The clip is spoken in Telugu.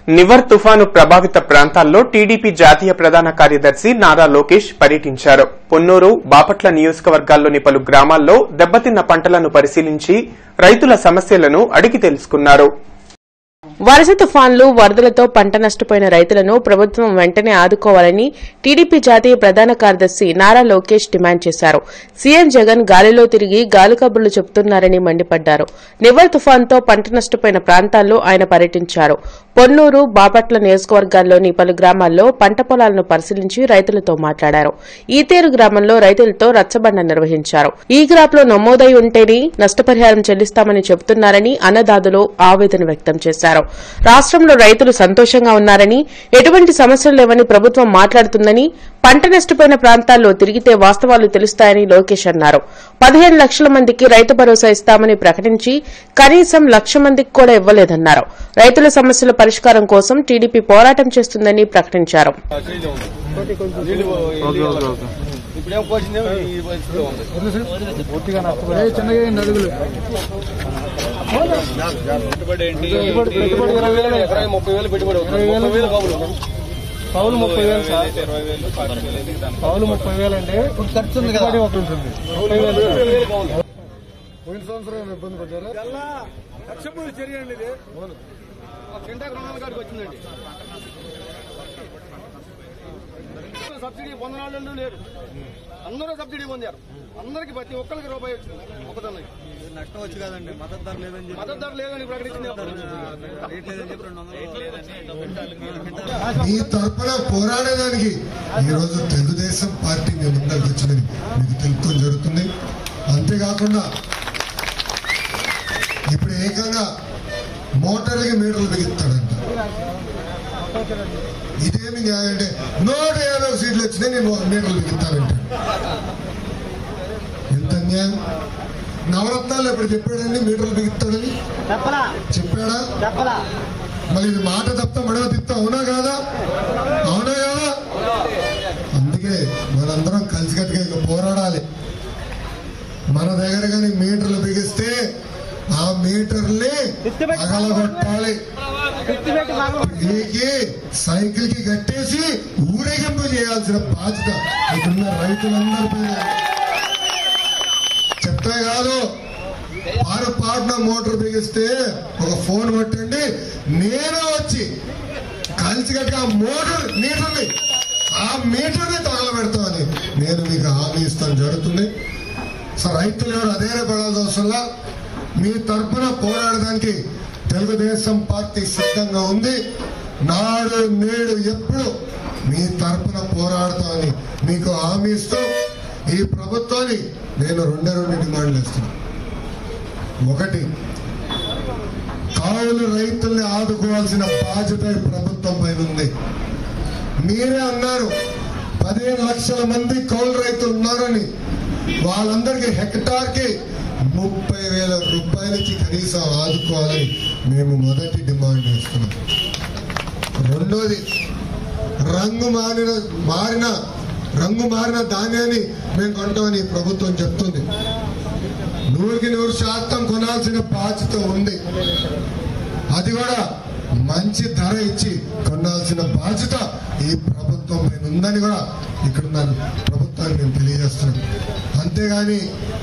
నివర్ తుఫాను ప్రభావిత ప్రాంతాల్లో టీడీపీ జాతీయ ప్రధాన కార్యదర్శి నారా లోకేష్ పర్యటించారు పొన్నూరు బాపట్ల నియోజకవర్గాల్లోని పలు గ్రామాల్లో దెబ్బతిన్న పంటలను పరిశీలించి రైతుల సమస్యలను అడిగి తెలుసుకున్నారు వరుస తుఫాన్లు వరదలతో పంట నష్టపోయిన రైతులను ప్రభుత్వం వెంటనే ఆదుకోవాలని టీడీపీ జాతీయ ప్రధాన కార్యదర్శి నారా లోకేష్ డిమాండ్ చేశారు సీఎం జగన్ గాలిలో తిరిగి గాలి కబుర్లు చెబుతున్నారని మండిపడ్డారు నివర్ తుఫాన్తో పంట నష్టపోయిన ప్రాంతాల్లో ఆయన పర్యటించారు పొన్నూరు బాపట్ల నియోజకవర్గాల్లోని పలు గ్రామాల్లో పంట పొలాలను పరిశీలించి రైతులతో మాట్లాడారు ఈతేరు గ్రామంలో రైతులతో రచ్చబండ నిర్వహించారు ఈ గ్రాప్ లో నమోదై ఉంటేనే నష్టపరిహారం చెల్లిస్తామని చెబుతున్నారని అన్నదాతలు ఆవేదన వ్యక్తం చేశారు రాష్ట్రంలో రైతులు సంతోషంగా ఉన్నారని ఎటువంటి సమస్యలు లేవని ప్రభుత్వం మాట్లాడుతుందని పంట నష్టపోయిన ప్రాంతాల్లో తిరిగితే వాస్తవాలు తెలుస్తాయని లోకేష్ అన్నారు పదిహేను లక్షల మందికి రైతు భరోసా ఇస్తామని ప్రకటించి కనీసం లక్ష మందికి కూడా ఇవ్వలేదన్నారు రైతుల సమస్యల పరిష్కారం కోసం టీడీపీ పోరాటం చేస్తుందని ప్రకటించారు ఇప్పుడేం కోసిందేమో ఈ పరిస్థితిలో ఉంది పూర్తిగా నష్టపోయి చిన్నగా అడుగులు పెట్టుబడి ఏంటి పెట్టుబడి ఇరవై వేలు ఎకరాకి ముప్పై వేలు పెట్టుబడి అవుతుంది ముప్పై వేలు కౌలు పౌలు ముప్పై వేలు సార్ ఇరవై వేలు పాతిక వేలు అయితే దాని పౌలు ముప్పై వేలు అంటే ఖర్చు ఉంది కదా ఒకటి ఉంటుంది ముప్పై వేలు ఇరవై వేలు కౌలు పోయిన సంవత్సరం ఇబ్బంది పడ్డారా లక్షపూడి చర్య అండి ఇది కింటాకు రెండు వందల కాడికి వచ్చిందండి సబ్సిడీ పొందనాళ్ళు లేరు అందరూ సబ్సిడీ పొందారు అందరికి ప్రతి ఒక్కరికి రూపాయి వచ్చింది ఒకదానికి నష్టం వచ్చి కదండి మద్దతు ధర లేదని చెప్పి మద్దతు ధర లేదని ప్రకటించింది రేట్ లేదని చెప్పి రెండు మీ తరపున పోరాడేదానికి ఈ రోజు తెలుగుదేశం పార్టీ మీ ముందరికి వచ్చిందని మీకు తెలుపుకొని జరుగుతుంది అంతేకాకుండా ఇప్పుడు ఏకంగా మోటార్లకి మీటర్లు బిగిస్తాడంట ఇదేమి న్యాయం అంటే నూట యాభై సీట్లు వచ్చినాయి నేను మీటర్లు బిగిస్తానంట ఎంత న్యాయం నవరత్నాలు ఎప్పుడు చెప్పాడండి మీటర్లు బిగిస్తాడని చెప్పాడా మరి ఇది మాట తప్ప మడవ తిప్ప అవునా కాదా అవునా కాదా అందుకే మనందరం కలిసికట్టుగా ఇక పోరాడాలి మన దగ్గర కానీ మీటర్లు బిగిస్తే ఆ మీటర్ని పగలగొట్టాలి పీకి సైకిల్ కి కట్టేసి ఊరేగింపు చేయాల్సిన బాధ్యత ఇక్కడున్న రైతులందరి పైన చెప్తే కాదు పారు పాడిన మోటార్ బిగిస్తే ఒక ఫోన్ కొట్టండి నేనే వచ్చి కలిసి కట్టి ఆ మోటార్ మీటర్ని ఆ మీటర్ని తగలబెడతామని నేను మీకు హామీ ఇస్తాను జరుగుతుంది సో రైతులు ఎవరు అధైర్యపడాల్సిన అవసరంలా మీ తరపున పోరాడడానికి తెలుగుదేశం పార్టీ సిద్ధంగా ఉంది నాడు నేడు ఎప్పుడు మీ తరపున పోరాడతామని మీకు హామీ ఇస్తూ ఈ ప్రభుత్వాన్ని నేను రెండే రెండు డిమాండ్లు ఇస్తున్నాను ఒకటి కావులు రైతుల్ని ఆదుకోవాల్సిన బాధ్యత ఈ ప్రభుత్వం పైన ఉంది మీరే అన్నారు పదిహేను లక్షల మంది కౌలు రైతులు ఉన్నారని వాళ్ళందరికీ హెక్టార్ కి ముప్పై వేల రూపాయల ఇచ్చి కనీసం ఆదుకోవాలని మేము మొదటి డిమాండ్ చేస్తున్నాం రెండోది రంగు మారిన మారిన రంగు మారిన ధాన్యాన్ని మేము కొంటామని ఈ ప్రభుత్వం చెప్తుంది నూరుకి నూరు శాతం కొనాల్సిన బాధ్యత ఉంది అది కూడా మంచి ధర ఇచ్చి కొనాల్సిన బాధ్యత ఈ ప్రభుత్వం పైన ఉందని కూడా ఇక్కడ ప్రభుత్వానికి నేను తెలియజేస్తున్నాను అంతేగాని